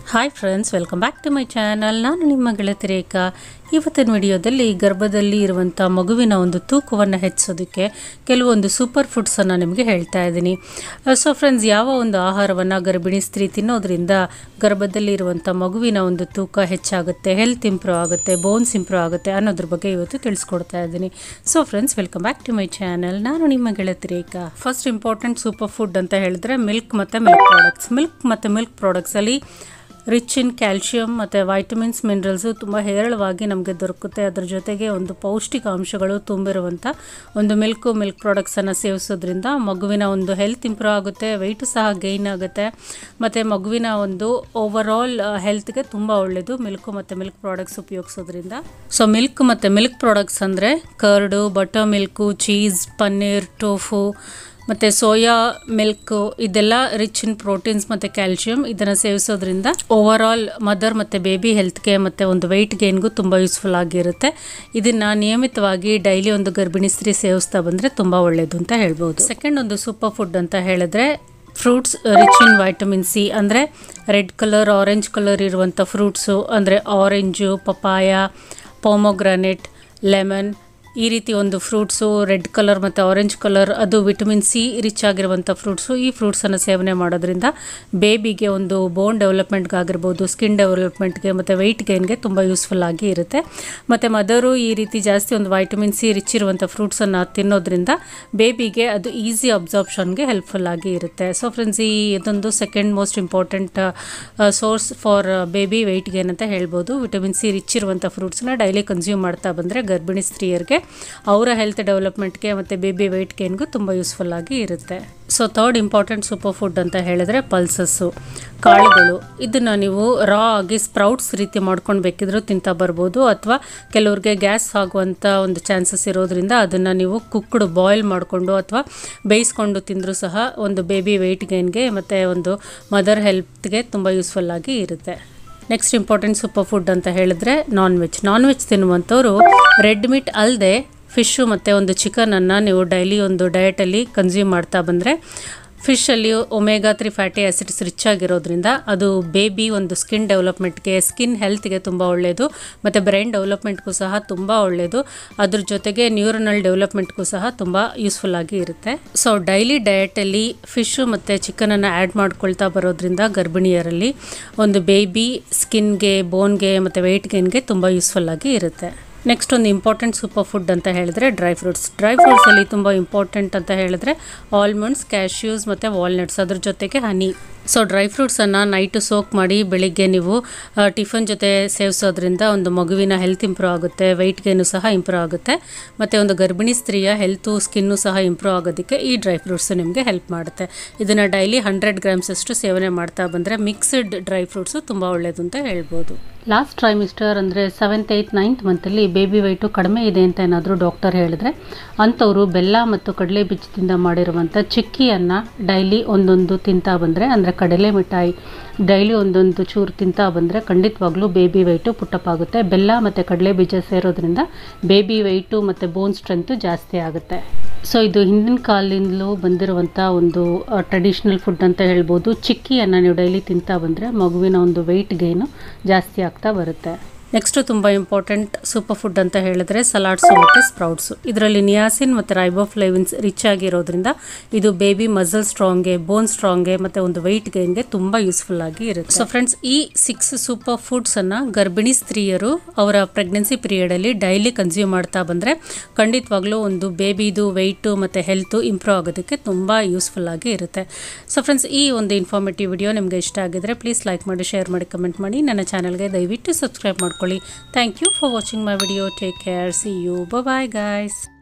hi friends welcome back to my channel ನಾನು ನಿಮ್ಮ ಗೆಳತಿ ರೇಖಾ ಇವತ್ತಿನ ವಿಡಿಯೋದಲ್ಲಿ ಗರ್ಭದಲ್ಲಿ ಇರುವಂಥ ಮಗುವಿನ ಒಂದು ತೂಕವನ್ನು ಹೆಚ್ಚಿಸೋದಕ್ಕೆ ಕೆಲವೊಂದು ಸೂಪರ್ ಫುಡ್ಸನ್ನು ನಿಮಗೆ ಹೇಳ್ತಾ ಇದ್ದೀನಿ ಸೊ ಫ್ರೆಂಡ್ಸ್ ಯಾವ ಒಂದು ಆಹಾರವನ್ನು ಗರ್ಭಿಣಿ ಸ್ತ್ರೀ ತಿನ್ನೋದ್ರಿಂದ ಗರ್ಭದಲ್ಲಿ ಇರುವಂಥ ಮಗುವಿನ ಒಂದು ತೂಕ ಹೆಚ್ಚಾಗುತ್ತೆ ಹೆಲ್ತ್ ಇಂಪ್ರೂವ್ ಆಗುತ್ತೆ ಬೋನ್ಸ್ ಇಂಪ್ರೂವ್ ಆಗುತ್ತೆ ಅನ್ನೋದ್ರ ಬಗ್ಗೆ ಇವತ್ತು ತಿಳಿಸ್ಕೊಡ್ತಾ ಇದ್ದೀನಿ so friends welcome back to my channel ನಾನು ನಿಮ್ಮ ಗೆಳತಿ Rekha first important super food ಅಂತ ಹೇಳಿದ್ರೆ ಮಿಲ್ಕ್ ಮತ್ತು ಮಿಲ್ಕ್ ಪ್ರಾಡಕ್ಟ್ಸ್ ಮಿಲ್ಕ್ ಮತ್ತು ಮಿಲ್ಕ್ ಪ್ರಾಡಕ್ಟ್ಸಲ್ಲಿ ರಿಚ್ ಇನ್ ಕ್ಯಾಲ್ಶಿಯಂ ಮತ್ತು ವೈಟಮಿನ್ಸ್ ಮಿನರಲ್ಸು ತುಂಬ ಹೇರಳವಾಗಿ ನಮಗೆ ದೊರಕುತ್ತೆ ಅದರ ಜೊತೆಗೆ ಒಂದು ಪೌಷ್ಟಿಕಾಂಶಗಳು ತುಂಬಿರುವಂಥ ಒಂದು ಮಿಲ್ಕು ಮಿಲ್ಕ್ ಪ್ರಾಡಕ್ಟ್ಸನ್ನು ಸೇವಿಸೋದ್ರಿಂದ ಮಗುವಿನ ಒಂದು ಹೆಲ್ತ್ ಇಂಪ್ರೂವ್ ಆಗುತ್ತೆ ವೆಯ್ಟು ಸಹ ಗೈನ್ ಆಗುತ್ತೆ ಮತ್ತು ಮಗುವಿನ ಒಂದು ಓವರ್ ಆಲ್ ಹೆಲ್ತ್ಗೆ ತುಂಬ ಒಳ್ಳೆಯದು ಮಿಲ್ಕು ಮತ್ತು ಮಿಲ್ಕ್ ಪ್ರಾಡಕ್ಟ್ಸ್ ಉಪಯೋಗಿಸೋದ್ರಿಂದ ಸೊ ಮಿಲ್ಕ್ ಮತ್ತು ಮಿಲ್ಕ್ ಪ್ರಾಡಕ್ಟ್ಸ್ ಅಂದರೆ curd butter milk cheese paneer tofu ಮತ್ತು ಸೋಯಾ ಮಿಲ್ಕ್ ಇದೆಲ್ಲ ರಿಚ್ ಇನ್ ಪ್ರೋಟೀನ್ಸ್ ಮತ್ತು ಕ್ಯಾಲ್ಶಿಯಂ ಇದನ್ನು ಸೇವಿಸೋದ್ರಿಂದ ಓವರ್ ಆಲ್ ಮದರ್ ಮತ್ತು ಬೇಬಿ ಹೆಲ್ತ್ಗೆ ಮತ್ತು ಒಂದು ವೆಯ್ಟ್ ಗೇನ್ಗೂ ತುಂಬ ಯೂಸ್ಫುಲ್ ಆಗಿರುತ್ತೆ ಇದನ್ನು ನಿಯಮಿತವಾಗಿ ಡೈಲಿ ಒಂದು ಗರ್ಭಿಣಿ ಸ್ತ್ರೀ ಸೇವಿಸ್ತಾ ಬಂದರೆ ತುಂಬ ಒಳ್ಳೆಯದು ಅಂತ ಹೇಳ್ಬೋದು ಸೆಕೆಂಡ್ ಒಂದು ಸೂಪರ್ ಫುಡ್ ಅಂತ ಹೇಳಿದ್ರೆ fruits rich in vitamin C ಅಂದರೆ ರೆಡ್ ಕಲರ್ ಆರೆಂಜ್ ಕಲರ್ ಇರುವಂಥ ಫ್ರೂಟ್ಸು ಅಂದರೆ ಆರೆಂಜು ಪಪಾಯ ಪೋಮೊಗ್ರಾನೆಟ್ ಲೆಮನ್ ಈ ರೀತಿ ಒಂದು ಫ್ರೂಟ್ಸು ರೆಡ್ ಕಲರ್ ಮತ್ತು ಆರೆಂಜ್ ಕಲರ್ ಅದು ವಿಟಮಿನ್ ಸಿ ರಿಚ್ ಆಗಿರುವಂಥ ಫ್ರೂಟ್ಸು ಈ ಫ್ರೂಟ್ಸನ್ನು ಸೇವನೆ ಮಾಡೋದ್ರಿಂದ ಬೇಬಿಗೆ ಒಂದು ಬೋನ್ ಡೆವಲಪ್ಮೆಂಟ್ಗಾಗಿರ್ಬೋದು ಸ್ಕಿನ್ ಡೆವಲಪ್ಮೆಂಟ್ಗೆ ಮತ್ತು ವೆಯ್ಟ್ ಗೇನ್ಗೆ ತುಂಬ ಯೂಸ್ಫುಲ್ ಆಗಿ ಇರುತ್ತೆ ಮತ್ತು ಮದರು ಈ ರೀತಿ ಜಾಸ್ತಿ ಒಂದು ವೈಟಮಿನ್ ಸಿ ರಿಚ್ ಇರುವಂಥ ಫ್ರೂಟ್ಸನ್ನು ತಿನ್ನೋದ್ರಿಂದ ಬೇಬಿಗೆ ಅದು ಈಸಿ ಅಬ್ಸಾರ್ಪ್ಷನ್ಗೆ ಹೆಲ್ಪ್ಫುಲ್ ಆಗಿ ಇರುತ್ತೆ ಸೊ ಫ್ರೆಂಡ್ಸ್ ಈ ಇದೊಂದು second most important source for baby weight gain ಅಂತ ಹೇಳ್ಬೋದು ವಿಟಮಿನ್ ಸಿ ರಿಚ್ ಇರುವಂಥ ಫ್ರೂಟ್ಸ್ನ ಡೈಲಿ ಕನ್ಸ್ಯೂಮ್ ಮಾಡ್ತಾ ಬಂದರೆ ಗರ್ಭಿಣಿ ಸ್ತ್ರೀಯರಿಗೆ ಅವರ ಹೆಲ್ತ್ ಡೆವಲಪ್ಮೆಂಟ್ಗೆ ಮತ್ತು ಬೇಬಿ ವೆಯ್ಟ್ ಗೇನ್ಗೂ ತುಂಬ ಯೂಸ್ಫುಲ್ ಆಗಿ ಇರುತ್ತೆ so third important super food ಅಂತ ಹೇಳಿದ್ರೆ ಪಲ್ಸಸ್ಸು ಕಾಳುಗಳು ಇದನ್ನು ನೀವು ರಾ ಆಗಿ ಸ್ಪ್ರೌಟ್ಸ್ ರೀತಿ ಮಾಡ್ಕೊಂಡು ಬೇಕಿದ್ರೂ ತಿಂತಾ ಬರ್ಬೋದು ಅಥವಾ ಕೆಲವ್ರಿಗೆ ಗ್ಯಾಸ್ ಆಗುವಂಥ ಒಂದು ಚಾನ್ಸಸ್ ಇರೋದ್ರಿಂದ ಅದನ್ನು ನೀವು ಕುಕ್ಡ್ ಬಾಯ್ಲ್ ಮಾಡಿಕೊಂಡು ಅಥವಾ ಬೇಯಿಸ್ಕೊಂಡು ತಿಂದರೂ ಸಹ ಒಂದು ಬೇಬಿ ವೆಯ್ಟ್ ಗೇನ್ಗೆ ಮತ್ತು ಒಂದು ಮದರ್ ಹೆಲ್ತ್ಗೆ ತುಂಬ ಯೂಸ್ಫುಲ್ ಆಗಿ ಇರುತ್ತೆ ನೆಕ್ಸ್ಟ್ ಇಂಪಾರ್ಟೆಂಟ್ ಸೂಪರ್ ಫುಡ್ ಅಂತ ಹೇಳಿದ್ರೆ ನಾನ್ ವೆಜ್ ನಾನ್ ವೆಜ್ ತಿನ್ನುವಂಥವ್ರು ರೆಡ್ ಮೀಟ್ ಅಲ್ಲದೆ ಫಿಶ್ಶು ಮತ್ತು ಒಂದು ಚಿಕನನ್ನು ನೀವು ಡೈಲಿ ಒಂದು ಡಯಟಲ್ಲಿ ಕನ್ಸ್ಯೂಮ್ ಮಾಡ್ತಾ ಬಂದರೆ ಫಿಶಲ್ಲಿ omega three fatty acids rich ಆಗಿರೋದ್ರಿಂದ ಅದು ಬೇಬಿ ಒಂದು ಸ್ಕಿನ್ ಡೆವಲಪ್ಮೆಂಟ್ಗೆ ಸ್ಕಿನ್ ಹೆಲ್ತ್ಗೆ ತುಂಬ ಒಳ್ಳೆಯದು ಮತ್ತು ಬ್ರೈನ್ ಡೆವಲಪ್ಮೆಂಟ್ಗೂ ಸಹ ತುಂಬ ಒಳ್ಳೆಯದು ಅದ್ರ ಜೊತೆಗೆ ನ್ಯೂರನಲ್ ಡೆವಲಪ್ಮೆಂಟ್ಗೂ ಸಹ ತುಂಬ ಯೂಸ್ಫುಲ್ ಆಗಿ ಇರುತ್ತೆ ಸೊ ಡೈಲಿ ಡಯಟಲ್ಲಿ ಫಿಶ್ಶು ಮತ್ತು ಚಿಕನನ್ನು ಆ್ಯಡ್ ಮಾಡ್ಕೊಳ್ತಾ ಬರೋದ್ರಿಂದ ಗರ್ಭಿಣಿಯರಲ್ಲಿ ಒಂದು ಬೇಬಿ ಸ್ಕಿನ್ಗೆ ಬೋನ್ಗೆ ಮತ್ತು ವೆಯ್ಟ್ ಗೇನ್ಗೆ ತುಂಬ ಯೂಸ್ಫುಲ್ ಆಗಿ ಇರುತ್ತೆ ನೆಕ್ಸ್ಟ್ ಒಂದು ಇಂಪಾರ್ಟೆಂಟ್ ಸೂಪರ್ ಫುಡ್ ಅಂತ ಹೇಳಿದ್ರೆ ಡ್ರೈ ಫ್ರೂಟ್ಸ್ ಡ್ರೈ ಫ್ರೂಟ್ಸಲ್ಲಿ ತುಂಬ ಇಂಪಾರ್ಟೆಂಟ್ ಅಂತ ಹೇಳಿದ್ರೆ ಆಲ್ಮಂಡ್ಸ್ ಕ್ಯಾಶ್ಯೂಸ್ ಮತ್ತು ವಾಲ್ನಟ್ಸ್ ಅದ್ರ ಜೊತೆಗೆ ಹನಿ ಸೊ ಡ್ರೈ ಫ್ರೂಟ್ಸನ್ನು ನೈಟು ಸೋಕ್ ಮಾಡಿ ಬೆಳಿಗ್ಗೆ ನೀವು ಟಿಫನ್ ಜೊತೆ ಸೇವಿಸೋದ್ರಿಂದ ಒಂದು ಮಗುವಿನ ಹೆಲ್ತ್ ಇಂಪ್ರೂವ್ ಆಗುತ್ತೆ ವೆಯ್ಟ್ ಗೇನು ಸಹ ಇಂಪ್ರೂವ್ ಆಗುತ್ತೆ ಮತ್ತು ಒಂದು ಗರ್ಭಿಣಿ ಸ್ತ್ರೀಯ ಹೆಲ್ತು ಸ್ಕಿನ್ನು ಸಹ ಇಂಪ್ರೂವ್ ಆಗೋದಕ್ಕೆ ಈ ಡ್ರೈ ಫ್ರೂಟ್ಸ್ ನಿಮಗೆ ಹೆಲ್ಪ್ ಮಾಡುತ್ತೆ ಇದನ್ನು ಡೈಲಿ ಹಂಡ್ರೆಡ್ ಗ್ರಾಮ್ಸ್ ಅಷ್ಟು ಸೇವನೆ ಮಾಡ್ತಾ ಬಂದರೆ ಮಿಕ್ಸ್ಡ್ ಡ್ರೈ ಫ್ರೂಟ್ಸು ತುಂಬ ಒಳ್ಳೆಯದು ಅಂತ ಹೇಳ್ಬೋದು ಲಾಸ್ಟ್ ಟ್ರೈಮಿಸ್ಟರ್ ಅಂದರೆ ಸೆವೆಂತ್ ಏಯ್ತ್ ನೈನ್ತ್ ಮಂತಲ್ಲಿ ಬೇಬಿ ವೆಯ್ಟು ಕಡಿಮೆ ಇದೆ ಅಂತ ಏನಾದರೂ ಡಾಕ್ಟರ್ ಹೇಳಿದ್ರೆ ಅಂಥವರು ಬೆಲ್ಲ ಮತ್ತು ಕಡಲೆ ಬೀಜದಿಂದ ಮಾಡಿರುವಂಥ ಚಿಕ್ಕಿಯನ್ನು ಡೈಲಿ ಒಂದೊಂದು ತಿಂತಾ ಬಂದರೆ ಅಂದರೆ ಕಡಲೆ ಮಿಠಾಯಿ ಡೈಲಿ ಒಂದೊಂದು ಚೂರು ತಿಂತಾ ಬಂದರೆ ಖಂಡಿತವಾಗ್ಲೂ ಬೇಬಿ ವೆಯ್ಟು ಪುಟ್ಟಪ್ ಆಗುತ್ತೆ ಬೆಲ್ಲ ಮತ್ತು ಕಡಲೆ ಬೀಜ ಸೇರೋದ್ರಿಂದ ಬೇಬಿ ವೆಯ್ಟು ಮತ್ತು ಬೋನ್ ಸ್ಟ್ರೆಂತು ಜಾಸ್ತಿ ಆಗುತ್ತೆ ಸೊ ಇದು ಹಿಂದಿನ ಕಾಲದಿಂದಲೂ ಬಂದಿರುವಂಥ ಒಂದು ಟ್ರೆಡಿಷ್ನಲ್ ಫುಡ್ ಅಂತ ಹೇಳ್ಬೋದು ಚಿಕ್ಕಿಯನ್ನು ನೀವು ಡೈಲಿ ತಿಂತಾ ಬಂದರೆ ಮಗುವಿನ ಒಂದು ವೆಯ್ಟ್ ಗೇನು ಜಾಸ್ತಿ ಆಗ್ತಾ ಬರುತ್ತೆ ನೆಕ್ಸ್ಟು ತುಂಬ ಇಂಪಾರ್ಟೆಂಟ್ ಸೂಪರ್ ಫುಡ್ ಅಂತ ಹೇಳಿದ್ರೆ ಸಲಾಡ್ಸು ಮತ್ತು ಸ್ಪ್ರೌಟ್ಸು ಇದರಲ್ಲಿ ನಿಯಾಸಿನ್ ಮತ್ತು ರೈಬೋಫ್ಲೇವಿನ್ಸ್ ರಿಚ್ ಆಗಿರೋದ್ರಿಂದ ಇದು ಬೇಬಿ ಮಸಲ್ ಸ್ಟ್ರಾಂಗ್ಗೆ ಬೋನ್ ಸ್ಟ್ರಾಂಗ್ಗೆ ಮತ್ತು ಒಂದು ವೆಯ್ಟ್ ಗೇನ್ಗೆ ತುಂಬ ಯೂಸ್ಫುಲ್ ಆಗಿ ಇರುತ್ತೆ ಸೊ ಫ್ರೆಂಡ್ಸ್ ಈ ಸಿಕ್ಸ್ ಸೂಪರ್ ಫುಡ್ಸನ್ನು ಗರ್ಭಿಣಿ ಸ್ತ್ರೀಯರು ಅವರ ಪ್ರೆಗ್ನೆನ್ಸಿ ಪೀರಿಯಡಲ್ಲಿ ಡೈಲಿ ಕನ್ಸ್ಯೂಮ್ ಮಾಡ್ತಾ ಬಂದರೆ ಖಂಡಿತವಾಗ್ಲೂ ಒಂದು ಬೇಬಿದು ವೆಯ್ಟು ಮತ್ತು ಹೆಲ್ತು ಇಂಪ್ರೂವ್ ಆಗೋದಕ್ಕೆ ತುಂಬ ಯೂಸ್ಫುಲ್ ಆಗಿ ಇರುತ್ತೆ ಸೊ ಫ್ರೆಂಡ್ಸ್ ಈ ಒಂದು ಇನ್ಫಾರ್ಮೇಟಿವ್ ವಿಡಿಯೋ ನಿಮಗೆ ಇಷ್ಟ ಆಗಿದ್ರೆ ಪ್ಲೀಸ್ ಲೈಕ್ ಮಾಡಿ ಶೇರ್ ಮಾಡಿ ಕಮೆಂಟ್ ಮಾಡಿ ನನ್ನ ಚಾನಲ್ಗೆ ದಯವಿಟ್ಟು ಸಬ್ಸ್ಕ್ರೈಬ್ ಮಾಡ್ಕೊಳ್ಳಿ thank you for watching my video take care see you bye guys